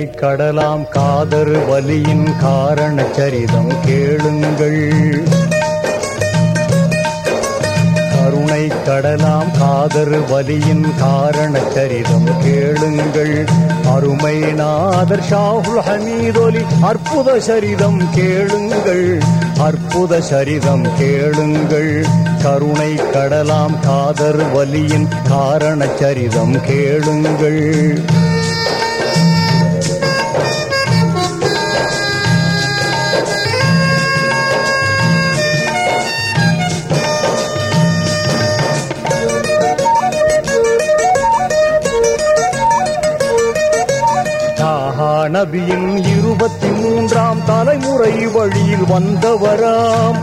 கடலாம் காதர் வலியின் காரண சரிதம் கேளுங்கள் கருணை கடலாம் காதர் வலியின் காரண சரிதம் கேளுங்கள் அருமை நாதர் ஷாஹுல் ஹமீதொலி அற்புத சரிதம் கேளுங்கள் அற்புத சரிதம் கேளுங்கள் கருணை கடலாம் காதர் வலியின் காரண சரிதம் கேளுங்கள் தாஹா நபியின் இருபத்தி மூன்றாம் தலைமுறை வழியில் வந்தவராம்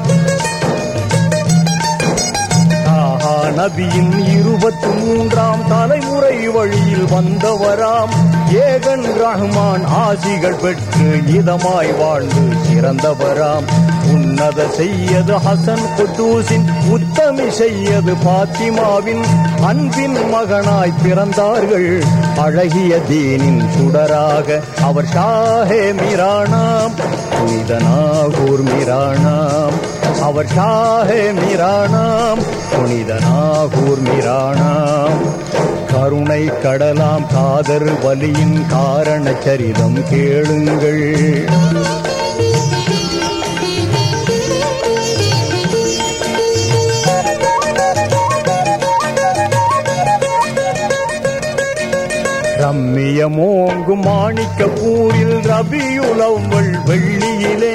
தாஹா நபியின் இருபத்தி மூன்றாம் தலைமுறை வழியில் வந்தவராம் ஏகன் ரஹ்மான் ஆசிகள் பெற்று இதமாய் வாழ்ந்து சிறந்தவராம் உன்னத செய்யது ஹசன் குத்தூசின் உத்தமி செய்யது பாத்திமாவின் அன்பின் மகனாய் பிறந்தார்கள் அழகிய தீனின் சுடராக அவர் ஷாஹே மிரானாம் புனிதனாகூர் மிரானாம் அவர் ஷாஹே மிரானாம் புனிதனாகூர் மிரானாம் கருணை கடலாம் காதர் வலியின் காரண சரிதம் கேளுங்கள் ரம்மியமோங்கும் மாணிக்கப்பூரில் ரபியுலவள் வெள்ளியிலே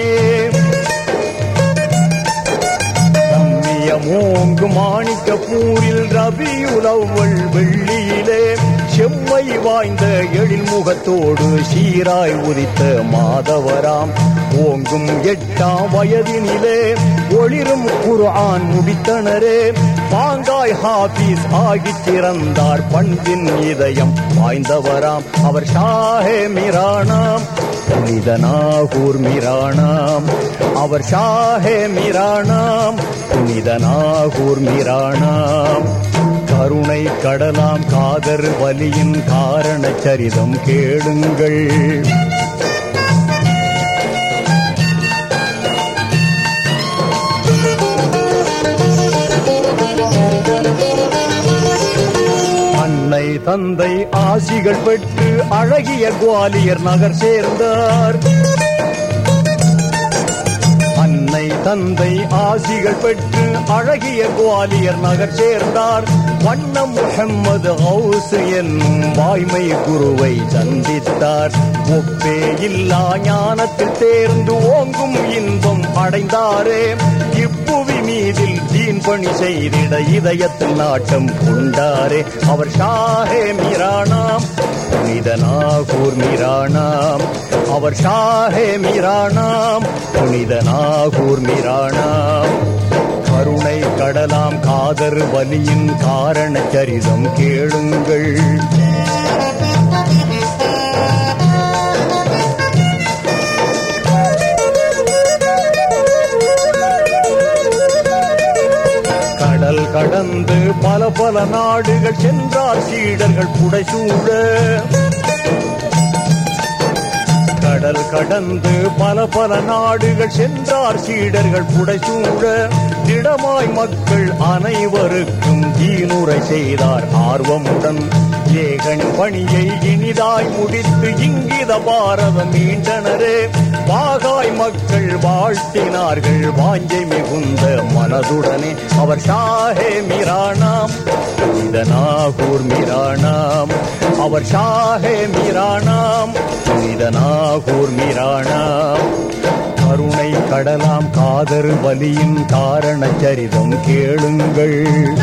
ரம்மியமோங்கும் மாணிக்கப்பூரில் ரபியுலவள் வெள்ளியிலே செம்மை வாய்ந்த எழில் முகத்தோடு சீராய் உதித்த மாதவராம் ஓங்கும் எட்டாம் வயதினிலே ஒளிரும் குர்ஆன் முடித்தனரே பாங்காய் ஹாபீஸ் ஆகிச் சிறந்தார் பண்பின் இதயம் வாய்ந்தவராம் அவர் ஷாஹே மிரானாம் புனிதனாகூர் மிரானாம் அவர் ஷாஹே மிரானாம் புனிதனாகூர் மிரானாம் கருணை கடலாம் காதர் வலியின் காரண சரிதம் கேளுங்கள் அன்னை தந்தை ஆசிகள் பெற்று அழகிய குவாலியர் நகர் சேர்ந்தார் அன்னை தந்தை ஆசிகள் பெற்று அழகிய குவாலியர் நகர் சேர்ந்தார் வண்ணம் முஹம்மது ஹவுஸ் என்னும் வாய்மை குருவை சந்தித்தார் ஒப்பே இல்லா ஞானத்தில் தேர்ந்து ஓங்கும் இன்பம் அடைந்தாரே இப்புவி மீதில் தீன் பணி செய்திட இதயத்தில் நாட்டம் கொண்டாரே அவர் ஷாஹே மிரானாம் புனிதனாகூர் மிரானாம் அவர் ஷாஹே மிரானாம் புனிதனாகூர் மிரானாம் கருணை கடலாம் காதர் வலியின் காரண சரிதம் கேளுங்கள் கடல் கடந்து பல பல நாடுகள் சென்றார் சீடர்கள் புடைசூழ கடல் கடந்து பல பல நாடுகள் சென்றார் சீடர்கள் புடைசூழ திடமாய் மக்கள் அனைவருக்கும் தீனுரை செய்தார் ஆர்வமுடன் ஏகன் பணியை இனிதாய் முடித்து இங்கித பாரதம் மீண்டனரே பாகாய் மக்கள் வாழ்த்தினார்கள் வாஞ்சை மிகுந்த மனதுடனே அவர் ஷாஹே மிரானாம் புனிதனாகூர் மிரானாம் அவர் ஷாஹே மிரானாம் புனிதனாகூர் மிரானாம் கருணை கடலாம் காதர் வலியின் காரண சரிதம் கேளுங்கள்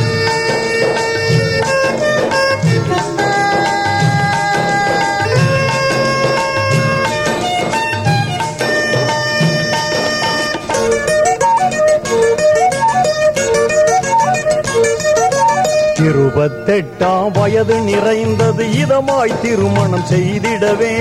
இருபத்தெட்டாம் வயது நிறைந்தது இதமாய் திருமணம் செய்திடவே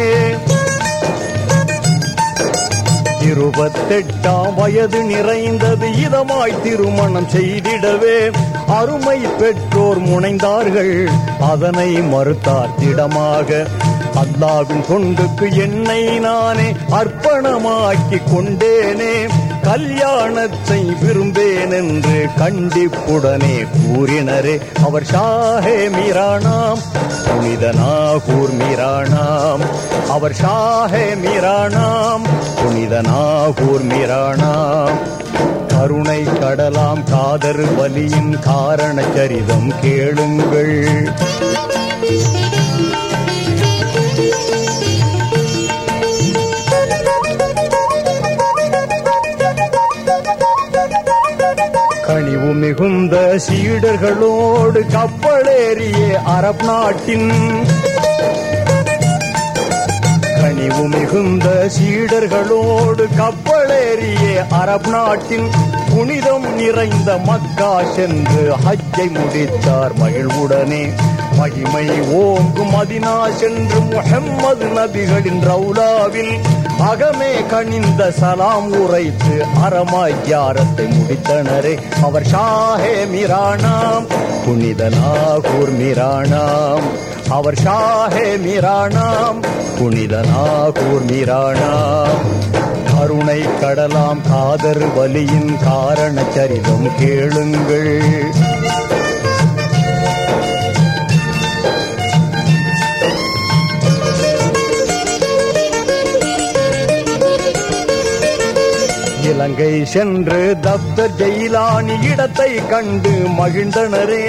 இருபத்தெட்டாம் வயது நிறைந்தது இதமாய் திருமணம் செய்திடவே அருமை பெற்றோர் முனைந்தார்கள் அதனை மறுத்தார் திடமாக அல்லாவின் தொண்டுக்கு என்னை நானே அர்ப்பணமாக்கி கொண்டேனே கல்யாணத்தை விரும்பேன் என்று கண்டிப்புடனே கூறினரே அவர் ஷாஹே மீரானாம் புனித நாகூர் மீரானாம் அவர் ஷாஹே மீரானாம் புனித நாகூர் மீரானாம் கருணை கடலாம் காதர் வலியின் காரண சரிதம் கேளுங்கள் கனிவு மிகுந்த சீடர்களோடு கப்பலேறிய அரப் நாட்டின் கனிவு மிகுந்த சீடர்களோடு கப்பலேறிய அரப் நாட்டின் புனிதம் நிறைந்த மக்கா சென்று ஹஜ்ஜை முடித்தார் மகிழ்வுடனே மகிமை ஓங்கும் மதினா சென்று முஹம்மது நபிகளின் ரவுலாவில் அகமே கனிந்த சலாம் உரைத்து அறமாய் தியாரத்தை முடித்தனரே அவர் ஷாஹே மிரானாம் புனித நாகூர் மிரானாம் அவர் ஷாஹே மிரானாம் புனித நாகூர் மிரானாம் கருணை கடலாம் காதர் வலியின் காரண சரிதம் கேளுங்கள் இலங்கை சென்று தப்தர் ஜெயிலானி இடத்தை கண்டு மகிழ்ந்தனரே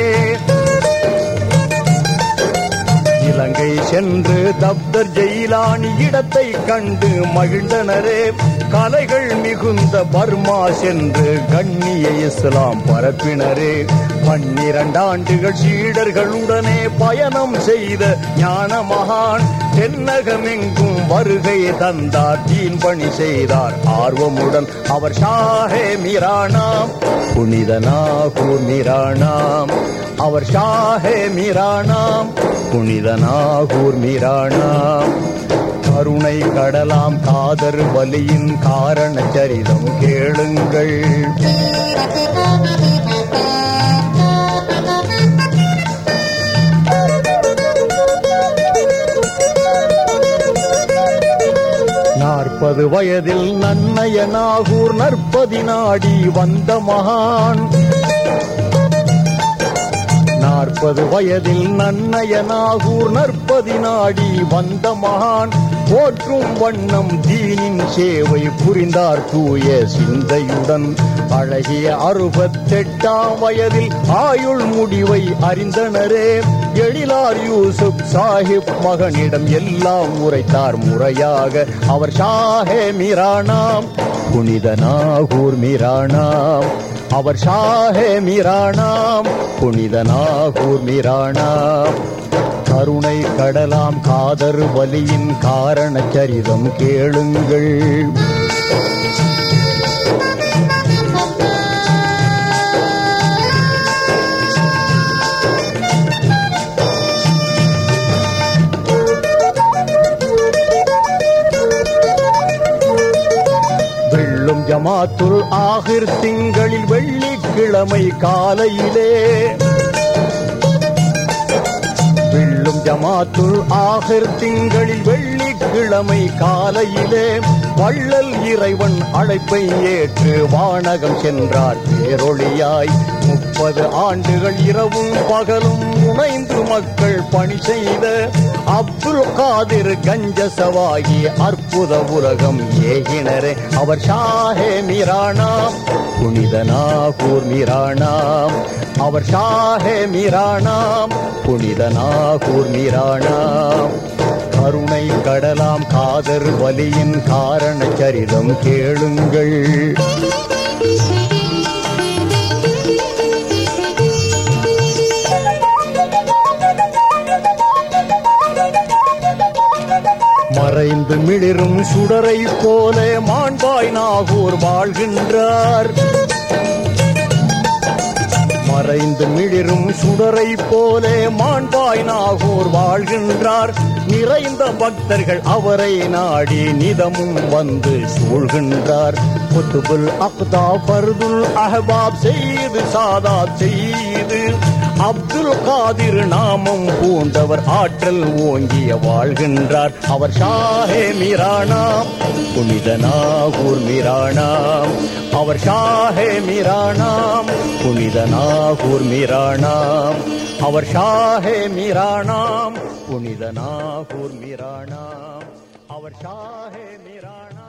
இலங்கை சென்று தப்தர் ஜெயிலானி இடத்தை கண்டு மகிழ்ந்தனரே கலைகள் மிகுந்த பர்மா சென்று கண்ணிய இஸ்லாம் பரப்பினரே பன்னிரண்டாண்டுகள் சீடர்களுடனே பயணம் செய்த ஞான மகான் தென்னகமெங்கும் வருகை தந்தார் தீன் பணி செய்தார் ஆர்வமுடன் அவர் ஷாஹே மீரானாம் புனித நாகூர் மீரானாம் அவர் ஷாஹே மீரானாம் புனித நாகூர் மீரானாம் கருணை கடலாம் காதர் வலியின் காரண சரிதம் கேளுங்கள் நாற்பது வயதில் நன்னய நாகூர் நற்பதி நாடி வந்த மகான் நாற்பது வயதில் நன்னய நாகூர் நற்பதி நாடி வந்த மகான் போற்றும் வண்ணம் தீனின் சேவை புரிந்தார் தூய சிந்தையுடன் அழகிய அறுபத்தெட்டாம் வயதில் ஆயுள் முடிவை அறிந்தனரே எழிலார் யூசுப் சாஹிப் மகனிடம் எல்லாம் உரைத்தார் முறையாக அவர் ஷாஹே மீரானாம் புனித நாகூர் மீரானாம் அவர் ஷாஹே மீரானாம் புனித நாகூர் மீரானாம் கருணை கடலாம் காதர் வலியின் காரண சரிதம் கேளுங்கள் வெள்ளும் ஜமாத்துல் ஆகிர் திங்களில் வெள்ளிக்கிழமை காலையிலே வெள்ளும் ஜமாத்துல் ஆகிர் திங்களில் வெள்ளிக்கிழமை காலையிலே வள்ளல் இறைவன் அழைப்பை ஏற்று வானகம் சென்றார் பேரொளியாய் முப்பது ஆண்டுகள் இரவும் பகலும் முனைந்து மக்கள் பணி செய்த அப்துல் காதிர் கஞ்சசவாகி அற்புத உலகம் ஏகினரே அவர் ஷாஹே மீரானாம் புனித நாகூர் மீரானாம் அவர் ஷாஹே மீரானாம் புனித நாகூர் மீரானாம் கருணை கடலாம் காதர் வலியின் காரண சரிதம் கேளுங்கள் மறைந்து மிளிரும் சுடரை போல மாண்பாய் நாகூர் வாழ்கின்றார் மறைந்து மிளிரும் சுடரை போலே மாண்பாய் நாகூர் வாழ்கின்றார் நிறைந்த பக்தர்கள் அவரை நாடி நிதமும் வந்து சூழ்கின்றார் குத்துபுல் அக்தா ஃபர்துல் அஹபாப் செய்து சாதாத் செய்து அப்துல் காதிர் நாமம் பூண்டவர் ஆற்றல் ஓங்கிய வாழ்கின்றார் அவர் ஷாஹே மிரானாம் புனித நாகூர் மிரானாம் அவர் ஷாஹே மிரானாம் புனித நாகூர் மிரானாம் அவர் ஷாஹே மிரானாம் புனித நாகூர் மிரானாம் அவர் ஷாஹே மிரானாம்